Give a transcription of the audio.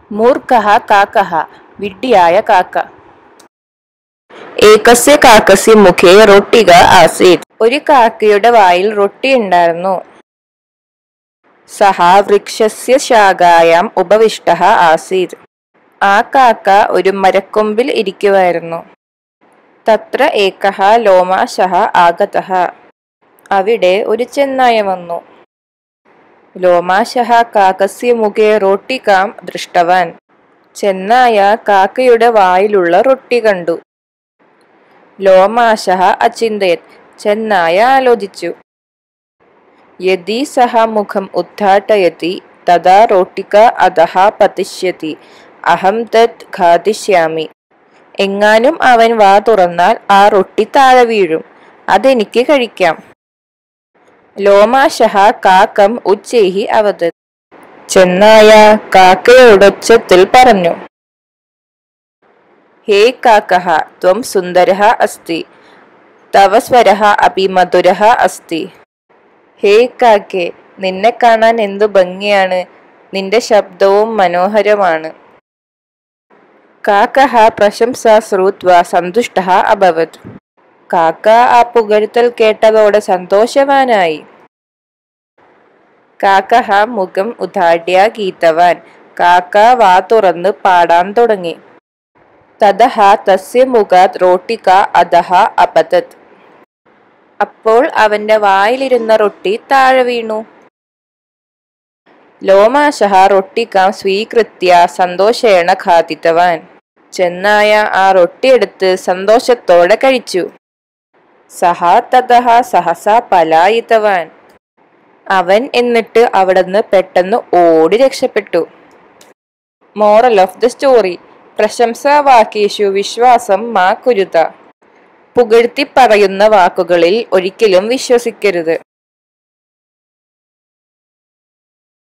മൂർഖഃ കാക്കഃ വിഡ്ഢിയായ കാക്ക ഏകസ്യ കാക്കസ്യ മുഖേ റൊട്ടിക ആസീത് ഒരു കാക്കയുടെ വായിൽ റൊട്ടി ഉണ്ടായിരുന്നു സഹ വൃക്ഷസ്യ ശാഖായാം ഉപവിഷ്ട ആസീത് ആ കാക്ക ഒരു മരക്കൊമ്പിൽ ഇരിക്കുമായിരുന്നു തത്ര ഏകഃ ലോമാശഃ ആഗതഃ അവിടെ ഒരു ചെന്നായ വന്നു ലോമാശഃ കാക്കസ്യ മുഖേ റൊട്ടികാം ദൃഷ്ടവാൻ ചെന്നായ കാക്കയുടെ വായിലുള്ള റൊട്ടി കണ്ടു ലോമാശഃ അചിന്തയത് ചെന്നായ ആലോചിച്ചു യദി സഹ മുഖം ഉദ്ഘാടയതി തഥാ റോട്ടിക അധഃ പതിഷ്യതി അഹം തത് ഘാതിഷ്യാമി എങ്ങാനും അവൻ വാ തുറന്നാൽ ആ റൊട്ടി താഴെ വീഴും അതെനിക്ക് കഴിക്കാം ലോമാശഃ കാക്കം ഉച്ചൈഹി അവതത് ചെന്നായ കാക്കയോടൊച്ചത്തിൽ പറഞ്ഞു ഹേ കാക്കഃ ത്വം സുന്ദരഃ അസ്തി തവ സ്വരഃ അപി മധുരഃ അസ്തി ഹേ കാക്കേ നിന്നെ കാണാൻ എന്തു ഭംഗിയാണ് നിന്റെ ശബ്ദവും മനോഹരമാണ് കാക്കഃ പ്രശംസ ശ്രുത്വ സന്തുഷ്ട അഭവത് കാക്ക ആ പുകഴ്ത്തൽ കേട്ടതോടെ സന്തോഷവാനായി കാക്കഹ മുഖം ഉദാഢ്യ ഗീതവാൻ കാക്ക വാ തുറന്ന് പാടാൻ തുടങ്ങി തതഹ തസ്യ മുഖാത് റോട്ടിക അധഹ അപതത് അപ്പോൾ അവന്റെ വായിലിരുന്ന റൊട്ടി താഴെ വീണു ലോമാശഃ റൊട്ടികാം സ്വീകൃത്യ സന്തോഷേണ ഖാദിതവാൻ ചെന്നായ ആ റൊട്ടിയെടുത്ത് സന്തോഷത്തോടെ കഴിച്ചു സഹ തതഹ സഹസ പലായിതവാൻ അവൻ എന്നിട്ട് അവിടുന്ന് പെട്ടെന്ന് ഓടി രക്ഷപ്പെട്ടു മോറൽ ഓഫ് ദ സ്റ്റോറി പ്രശംസാവാക്യേഷു വിശ്വാസം മാ കുരുത പുകഴ്ത്തി പറയുന്ന വാക്കുകളിൽ ഒരിക്കലും വിശ്വസിക്കരുത്